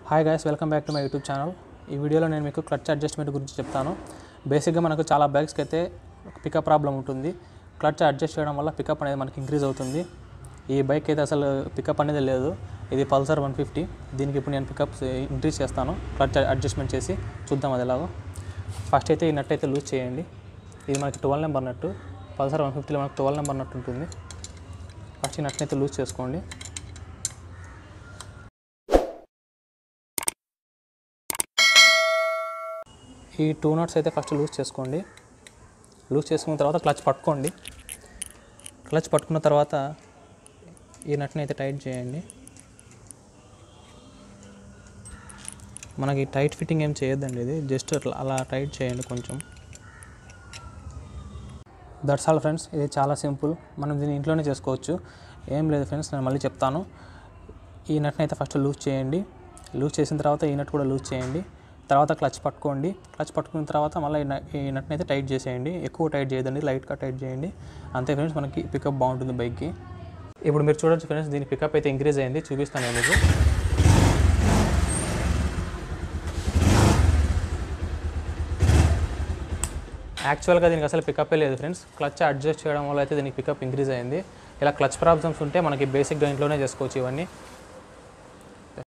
hi guys welcome back to my YouTube channel ఈ వీడియోలో నేను మీకు క్లచ్ అడ్జస్ట్మెంట్ గురించి చెప్తాను బేసిక్గా మనకు చాలా బైక్స్కి అయితే పికప్ ప్రాబ్లం ఉంటుంది క్లచ్ అడ్జస్ట్ చేయడం వల్ల పికప్ అనేది మనకి ఇంక్రీజ్ అవుతుంది ఈ బైక్ అయితే అసలు పికప్ అనేది లేదు ఇది పల్సర్ వన్ ఫిఫ్టీ దీనికి ఇప్పుడు నేను పికప్స్ ఇంక్రీజ్ చేస్తాను క్లచ్ అడ్జస్ట్మెంట్ చేసి చూద్దాం అది ఎలాగో ఫస్ట్ అయితే ఈ నట్ అయితే లూజ్ చేయండి ఇది మనకి twelve number nut Pulsar one ఫిఫ్టీలో మనకి ట్వెల్వ్ నెంబర్ నట్టు ఉంటుంది ఫస్ట్ ఈ నట్ని అయితే లూజ్ చేసుకోండి ఈ టూ నట్స్ అయితే ఫస్ట్ లూజ్ చేసుకోండి లూజ్ చేసుకున్న తర్వాత క్లచ్ పట్టుకోండి క్లచ్ పట్టుకున్న తర్వాత ఈ నట్ని అయితే టైట్ చేయండి మనకి టైట్ ఫిట్టింగ్ ఏం చేయొద్దండి ఇది జస్ట్ అట్లా అలా టైట్ చేయండి కొంచెం దట్స్ ఆల్ ఫ్రెండ్స్ ఇది చాలా సింపుల్ మనం దీన్ని ఇంట్లోనే చేసుకోవచ్చు ఏం లేదు ఫ్రెండ్స్ నేను మళ్ళీ చెప్తాను ఈ నట్ని అయితే ఫస్ట్ లూజ్ చేయండి లూజ్ చేసిన తర్వాత ఈ నట్ కూడా లూజ్ చేయండి తర్వాత క్లచ్ పట్టుకోండి క్లచ్ పట్టుకున్న తర్వాత మళ్ళీ ఈ న- ఈ నట్ని అయితే టైట్ చేసేయండి ఎక్కువ టైట్ చేయదండి లైట్గా టైట్ చేయండి అంతే ఫ్రెండ్స్ మనకి పికప్ బాగుంటుంది బైక్కి ఇప్పుడు మీరు చూడొచ్చు ఫ్రెండ్స్ దీని పికప్ అయితే ఇంక్రీజ్ అయింది చూపిస్తాను నేను మీకు యాక్చువల్గా దీనికి అసలు పికప్ లేదు ఫ్రెండ్స్ క్లచ్ అడ్జస్ట్ చేయడం వల్ల అయితే దీనికి పికప్ ఇంక్రీజ్ అయింది ఇలా క్లచ్ ప్రాబ్లమ్స్ ఉంటే మనకి బేసిక్గా ఇంట్లోనే చేసుకోవచ్చు ఇవన్నీ